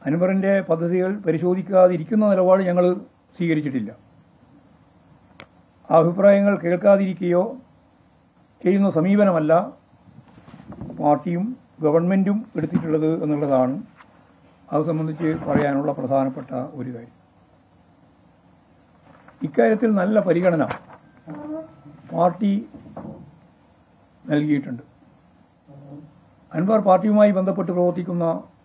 അൻവറിന്റെ പദ്ധതികൾ പരിശോധിക്കാതിരിക്കുന്ന നിലപാട് ഞങ്ങൾ സ്വീകരിച്ചിട്ടില്ല ആ അഭിപ്രായങ്ങൾ കേൾക്കാതിരിക്കുകയോ ചെയ്യുന്ന സമീപനമല്ല പാർട്ടിയും ഗവൺമെന്റും എടുത്തിട്ടുള്ളത് എന്നുള്ളതാണ് അത് സംബന്ധിച്ച് പറയാനുള്ള പ്രധാനപ്പെട്ട ഒരു കാര്യം ഇക്കാര്യത്തിൽ നല്ല പരിഗണന പാർട്ടി നൽകിയിട്ടുണ്ട് അൻവർ പാർട്ടിയുമായി ബന്ധപ്പെട്ട് പ്രവർത്തിക്കുന്ന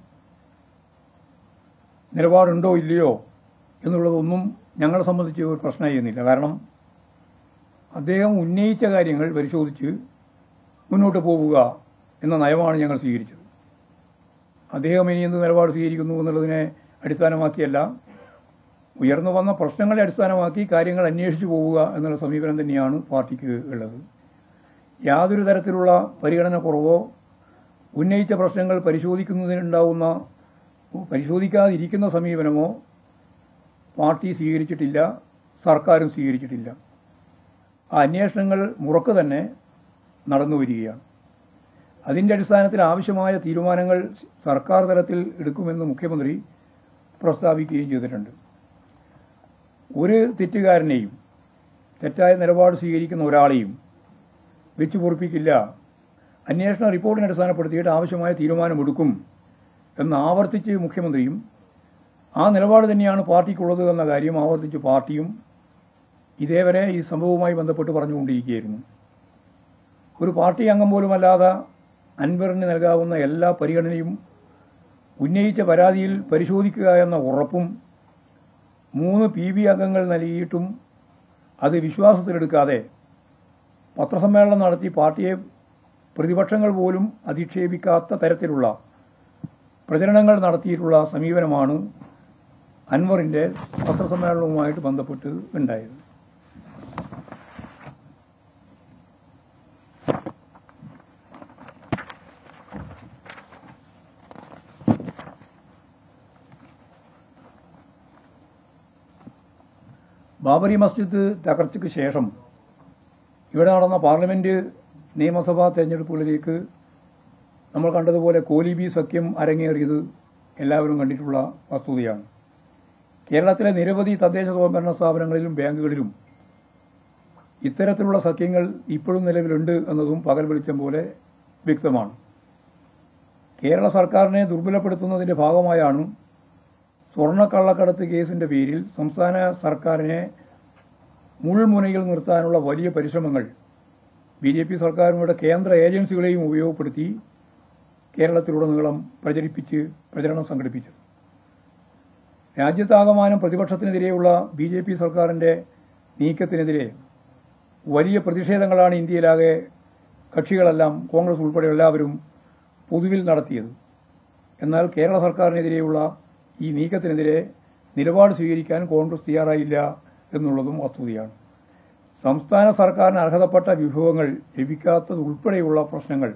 നിലപാടുണ്ടോ ഇല്ലയോ എന്നുള്ളതൊന്നും ഞങ്ങളെ സംബന്ധിച്ച് ഒരു പ്രശ്നമായിരുന്നില്ല കാരണം അദ്ദേഹം ഉന്നയിച്ച കാര്യങ്ങൾ പരിശോധിച്ച് മുന്നോട്ട് പോവുക എന്ന നയമാണ് ഞങ്ങൾ സ്വീകരിച്ചത് അദ്ദേഹം ഇനി എന്ത് നിലപാട് സ്വീകരിക്കുന്നു എന്നുള്ളതിനെ അടിസ്ഥാനമാക്കിയല്ല ഉയർന്നു വന്ന പ്രശ്നങ്ങളെ അടിസ്ഥാനമാക്കി കാര്യങ്ങൾ അന്വേഷിച്ചു പോവുക എന്നുള്ള സമീപനം തന്നെയാണ് പാർട്ടിക്ക് ഉള്ളത് യാതൊരു തരത്തിലുള്ള പരിഗണന കുറവോ ഉന്നയിച്ച പ്രശ്നങ്ങൾ പരിശോധിക്കുന്നതിനുണ്ടാവുന്ന പരിശോധിക്കാതിരിക്കുന്ന സമീപനമോ പാർട്ടി സ്വീകരിച്ചിട്ടില്ല സർക്കാരും സ്വീകരിച്ചിട്ടില്ല ആ അന്വേഷണങ്ങൾ മുറക്ക് തന്നെ നടന്നു വരികയാണ് അതിന്റെ അടിസ്ഥാനത്തിൽ ആവശ്യമായ തീരുമാനങ്ങൾ സർക്കാർ തലത്തിൽ എടുക്കുമെന്ന് മുഖ്യമന്ത്രി പ്രസ്താവിക്കുകയും ചെയ്തിട്ടുണ്ട് ഒരു തെറ്റുകാരനെയും തെറ്റായ നിലപാട് സ്വീകരിക്കുന്ന ഒരാളെയും വെച്ച് പൊറിപ്പിക്കില്ല അന്വേഷണ റിപ്പോർട്ടിനെ അടിസ്ഥാനപ്പെടുത്തിയിട്ട് ആവശ്യമായ തീരുമാനമെടുക്കും എന്ന് ആവർത്തിച്ച് മുഖ്യമന്ത്രിയും ആ നിലപാട് തന്നെയാണ് പാർട്ടിക്കുള്ളത് എന്ന കാര്യം ആവർത്തിച്ച് പാർട്ടിയും ഇതേവരെ ഈ സംഭവവുമായി ബന്ധപ്പെട്ട് പറഞ്ഞുകൊണ്ടിരിക്കുകയായിരുന്നു ഒരു പാർട്ടി അംഗം പോലുമല്ലാതെ അൻവറിന് നൽകാവുന്ന എല്ലാ പരിഗണനയും ഉന്നയിച്ച പരാതിയിൽ പരിശോധിക്കുക എന്ന ഉറപ്പും മൂന്ന് പി ബി അംഗങ്ങൾ നൽകിയിട്ടും അത് വിശ്വാസത്തിലെടുക്കാതെ പത്രസമ്മേളനം നടത്തി പാർട്ടിയെ പ്രതിപക്ഷങ്ങൾ പോലും അധിക്ഷേപിക്കാത്ത തരത്തിലുള്ള പ്രചരണങ്ങൾ നടത്തിയിട്ടുള്ള സമീപനമാണ് അൻവറിന്റെ പത്രസമ്മേളനവുമായിട്ട് ബന്ധപ്പെട്ട് ഉണ്ടായത് ബാബറി മസ്ജിദ് തകർച്ചയ്ക്ക് ശേഷം ഇവിടെ നടന്ന പാർലമെന്റ് നിയമസഭാ തെരഞ്ഞെടുപ്പുകളിലേക്ക് നമ്മൾ കണ്ടതുപോലെ കോലിബി സഖ്യം അരങ്ങേറിയത് എല്ലാവരും കണ്ടിട്ടുള്ള വസ്തുതയാണ് കേരളത്തിലെ നിരവധി തദ്ദേശ സ്വയംഭരണ സ്ഥാപനങ്ങളിലും ബാങ്കുകളിലും ഇത്തരത്തിലുള്ള സഖ്യങ്ങൾ ഇപ്പോഴും നിലവിലുണ്ട് എന്നതും പകൽ വെളിച്ചം പോലെ വ്യക്തമാണ് കേരള സർക്കാരിനെ ദുർബലപ്പെടുത്തുന്നതിന്റെ ഭാഗമായാണ് സ്വർണ്ണക്കള്ളക്കടത്ത് കേസിന്റെ പേരിൽ സംസ്ഥാന സർക്കാരിനെ മുൾമുനയിൽ നിർത്താനുള്ള വലിയ പരിശ്രമങ്ങൾ ബി ജെ പി സർക്കാരിനുടെ കേന്ദ്ര ഏജൻസികളെയും ഉപയോഗപ്പെടുത്തി കേരളത്തിലുടനീളം പ്രചരിപ്പിച്ച് പ്രചരണം സംഘടിപ്പിച്ചത് രാജ്യത്താകമാനം പ്രതിപക്ഷത്തിനെതിരെയുള്ള ബി ജെ പി സർക്കാരിന്റെ നീക്കത്തിനെതിരെ വലിയ പ്രതിഷേധങ്ങളാണ് ഇന്ത്യയിലാകെ കക്ഷികളെല്ലാം കോൺഗ്രസ് ഉൾപ്പെടെ എല്ലാവരും പൊതുവിൽ നടത്തിയത് എന്നാൽ കേരള സർക്കാരിനെതിരെയുള്ള ഈ നീക്കത്തിനെതിരെ നിലപാട് സ്വീകരിക്കാൻ കോൺഗ്രസ് തയ്യാറായില്ല എന്നുള്ളതും വസ്തുതയാണ് സംസ്ഥാന സർക്കാരിന് അർഹതപ്പെട്ട വിഭവങ്ങൾ ലഭിക്കാത്തത് ഉൾപ്പെടെയുള്ള പ്രശ്നങ്ങൾ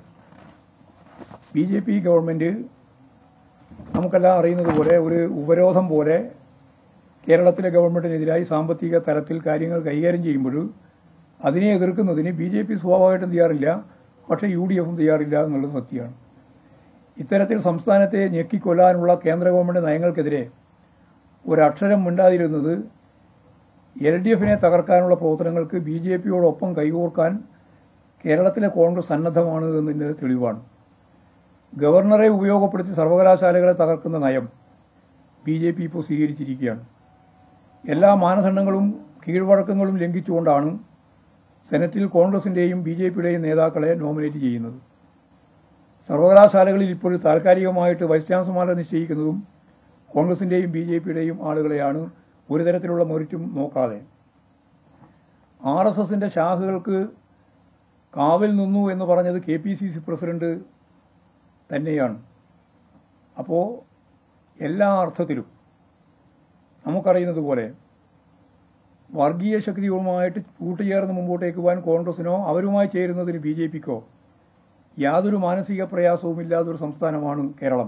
ബി ജെ പി ഗവൺമെന്റ് നമുക്കെല്ലാം അറിയുന്നത് പോലെ ഒരു ഉപരോധം പോലെ കേരളത്തിലെ ഗവൺമെന്റിനെതിരായി സാമ്പത്തിക തലത്തിൽ കാര്യങ്ങൾ കൈകാര്യം ചെയ്യുമ്പോൾ അതിനെ എതിർക്കുന്നതിന് ബി ജെ പി സ്വാഭാവികമായിട്ടും തയ്യാറില്ല പക്ഷേ യു ഡി എഫും തയ്യാറില്ല എന്നുള്ളത് സത്യമാണ് ഇത്തരത്തിൽ സംസ്ഥാനത്തെ ഞെക്കിക്കൊല്ലാനുള്ള കേന്ദ്ര ഗവൺമെന്റ് നയങ്ങൾക്കെതിരെ ഒരക്ഷരം മിണ്ടാതിരുന്നത് എൽ ഡി എഫിനെ തകർക്കാനുള്ള പ്രവർത്തനങ്ങൾക്ക് ബി ജെ പിയോടൊപ്പം കൈകോർക്കാൻ കേരളത്തിലെ കോൺഗ്രസ് സന്നദ്ധമാണ് എന്നതിന്റെ തെളിവാണ് ഗവർണറെ ഉപയോഗപ്പെടുത്തി സർവകലാശാലകളെ തകർക്കുന്ന നയം ബി ജെ പി ഇപ്പോൾ സ്വീകരിച്ചിരിക്കുകയാണ് എല്ലാ മാനദണ്ഡങ്ങളും കീഴ്വഴക്കങ്ങളും ലംഘിച്ചുകൊണ്ടാണ് സെനറ്റിൽ കോൺഗ്രസിന്റെയും ബി ജെ പിയുടെയും നേതാക്കളെ നോമിനേറ്റ് ചെയ്യുന്നത് സർവകലാശാലകളിൽ ഇപ്പോൾ താൽക്കാലികമായിട്ട് വൈസ് ചാൻസലർമാരെ നിശ്ചയിക്കുന്നതും കോൺഗ്രസിന്റെയും ബി ജെ പിയുടെയും ആളുകളെയാണ് ഒരു തരത്തിലുള്ള മെറിറ്റും നോക്കാതെ ആർ എസ് എസിന്റെ ശാഖകൾക്ക് കാവൽ നിന്നു എന്ന് പറഞ്ഞത് K P C C president തന്നെയാണ് അപ്പോൾ എല്ലാ അർത്ഥത്തിലും നമുക്കറിയുന്നത് പോലെ വർഗീയ ശക്തികളുമായിട്ട് കൂട്ടുചേർന്ന് മുമ്പോട്ടേക്ക് പോകാൻ കോൺഗ്രസിനോ അവരുമായി ചേരുന്നതിന് ബി ജെ പിക്കോ യാതൊരു മാനസിക പ്രയാസവുമില്ലാത്ത ഒരു സംസ്ഥാനമാണ് കേരളം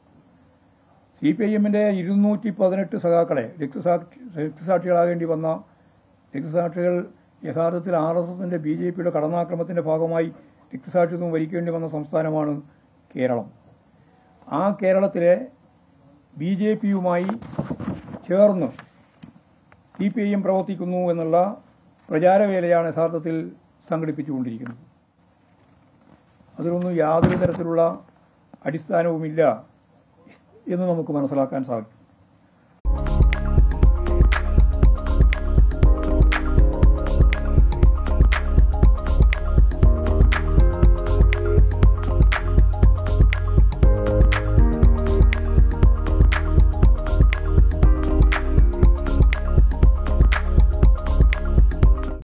സി പി ഐ എമ്മിന്റെ ഇരുന്നൂറ്റി പതിനെട്ട് സഖാക്കളെ രക്തസാക്ഷി രക്തസാക്ഷികളാകേണ്ടി വന്ന രക്തസാക്ഷികൾ യഥാർത്ഥത്തിൽ ആർ എസ് എസിന്റെ ബി ജെ പിയുടെ കടന്നാക്രമത്തിന്റെ ഭാഗമായി രക്തസാക്ഷിത്വം വരിക്കേണ്ടി വന്ന സംസ്ഥാനമാണ് കേരളം ആ കേരളത്തിലെ ബി ജെ പിയുമായി ചേർന്ന് സി പി ഐ എം പ്രവർത്തിക്കുന്നു എന്നുള്ള പ്രചാരവേലയാണ് യഥാർത്ഥത്തിൽ സംഘടിപ്പിച്ചുകൊണ്ടിരിക്കുന്നത് അതിലൊന്നും യാതൊരു തരത്തിലുള്ള അടിസ്ഥാനവുമില്ല എന്ന് നമുക്ക് മനസ്സിലാക്കാൻ സാധിക്കും